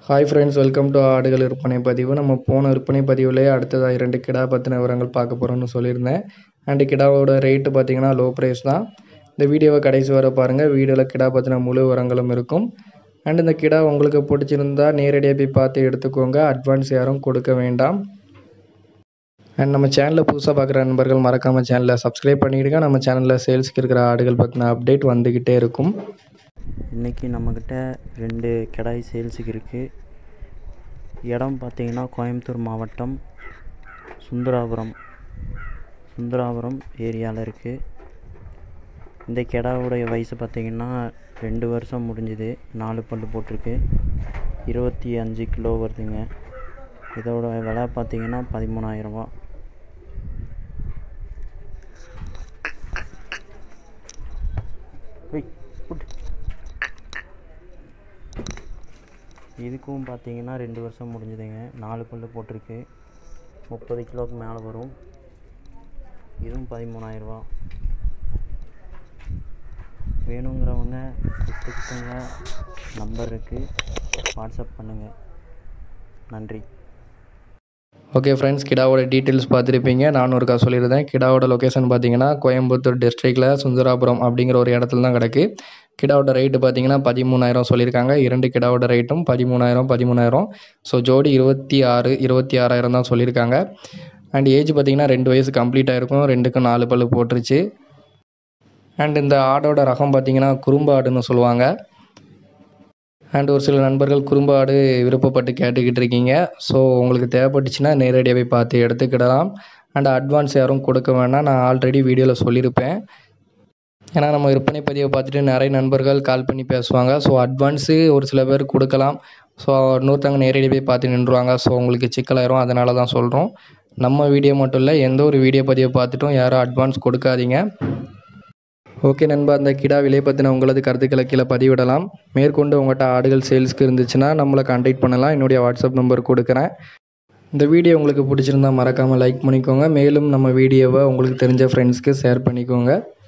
hi friends welcome to ஆடுகள் விற்பனை பதிவு நம்ம போன விற்பனை பதிவுலேயே அடுத்ததாக இரண்டு கிடா பற்றின விவரங்கள் பார்க்க போகிறோம்னு சொல்லியிருந்தேன் அண்டு கிடாவோட ரேட்டு பார்த்தீங்கன்னா லோ ப்ரைஸ் தான் இந்த வீடியோவை கடைசி வர பாருங்கள் வீடியோவில் கிடா பற்றின முழு விவரங்களும் இருக்கும் அண்ட் இந்த கிடா உங்களுக்கு பிடிச்சிருந்தா நேரடியாக போய் பார்த்து எடுத்துக்கோங்க அட்வான்ஸ் யாரும் கொடுக்க வேண்டாம் அண்ட் நம்ம சேனலில் புதுசாக பார்க்குற நண்பர்கள் மறக்காமல் சேனலை சப்ஸ்கிரைப் பண்ணிவிடுங்க நம்ம சேனலில் சேல்ஸ்க்கு இருக்கிற ஆடுகள் பற்றின அப்டேட் வந்துக்கிட்டே இருக்கும் இன்றைக்கி நம்மக்கிட்ட ரெண்டு கிடாய் சேல்ஸுக்கு இருக்குது இடம் பார்த்தீங்கன்னா கோயம்புத்தூர் மாவட்டம் சுந்தராபுரம் சுந்தராபுரம் ஏரியாவில் இருக்குது இந்த கிடாவுடைய வயசு பார்த்திங்கன்னா ரெண்டு வருஷம் முடிஞ்சுது நாலு பல்லு போட்டிருக்கு இருபத்தி அஞ்சு கிலோ வருதுங்க இதோட விலை பார்த்தீங்கன்னா பதிமூணாயிரரூபா இதுக்கும் பார்த்தீங்கன்னா ரெண்டு வருஷம் முடிஞ்சுதுங்க நாலு பல்லு போட்டிருக்கு முப்பது கிலோவுக்கு மேலே வரும் இதுவும் பதிமூணாயிரரூபா வேணுங்கிறவங்க டிஸ்கிரிப்ஷனில் நம்பர் இருக்குது வாட்ஸ்அப் பண்ணுங்கள் நன்றி ஓகே ஃப்ரெண்ட்ஸ் கிடாவோட டீட்டெயில்ஸ் பார்த்துருப்பீங்க நானும் ஒருக்கா சொல்லியிருந்தேன் கிடாவோட லொக்கேஷன் பார்த்தீங்கன்னா கோயம்புத்தூர் டிஸ்ட்ரிக்டில் சுந்தராபுரம் அப்படிங்கிற ஒரு இடத்துல தான் கிடக்கு கிடாவோட ரேட்டு பார்த்தீங்கன்னா பதிமூணாயிரம் சொல்லியிருக்காங்க இரண்டு கிடாவோட ரேட்டும் பதிமூணாயிரம் பதிமூணாயிரம் ஸோ ஜோடி இருபத்தி ஆறு இருபத்தி ஆறாயிரம் தான் சொல்லியிருக்காங்க அண்ட் ஏஜ் பார்த்தீங்கன்னா ரெண்டு வயசு கம்ப்ளீட் ஆகிருக்கும் ரெண்டுக்கும் நாலு பல்லு போட்டுருச்சு அண்ட் இந்த ஆடோட ரகம் பார்த்தீங்கன்னா குறும்பு ஆடுன்னு சொல்லுவாங்க அண்ட் ஒரு சில நண்பர்கள் குறும்பு ஆடு விருப்பப்பட்டு கேட்டுக்கிட்டு இருக்கீங்க ஸோ உங்களுக்கு தேவைப்பட்டுச்சுன்னா நேரடியாக போய் பார்த்து எடுத்துக்கிடலாம் அண்ட் அட்வான்ஸ் யாரும் கொடுக்க வேணாம் நான் ஆல்ரெடி வீடியோவில் சொல்லியிருப்பேன் ஏன்னா நம்ம விற்பனை பதிவை பார்த்துட்டு நிறைய நண்பர்கள் கால் பண்ணி பேசுவாங்க ஸோ அட்வான்ஸு ஒரு சில பேர் கொடுக்கலாம் ஸோ இன்னொருத்தவங்க நேரடியாக போய் பார்த்து நின்றுவாங்க ஸோ உங்களுக்கு சிக்கலாயிரும் அதனால தான் சொல்கிறோம் நம்ம வீடியோ மட்டும் இல்லை எந்த ஒரு வீடியோ பதிவை பார்த்துட்டும் யாரும் அட்வான்ஸ் கொடுக்காதீங்க ஓகே நண்பா அந்த கிடா விலை பற்றின உங்களது கருத்துக்களை கீழே பதிவிடலாம் மேற்கொண்டு உங்கள்கிட்ட ஆடுகள் சேல்ஸ்க்கு இருந்துச்சுன்னா நம்மளை கான்டாக்ட் பண்ணலாம் என்னுடைய வாட்ஸ்அப் நம்பர் கொடுக்குறேன் இந்த வீடியோ உங்களுக்கு பிடிச்சிருந்தா மறக்காமல் லைக் பண்ணிக்கோங்க மேலும் நம்ம வீடியோவை உங்களுக்கு தெரிஞ்ச ஃப்ரெண்ட்ஸ்க்கு ஷேர் பண்ணிக்கோங்க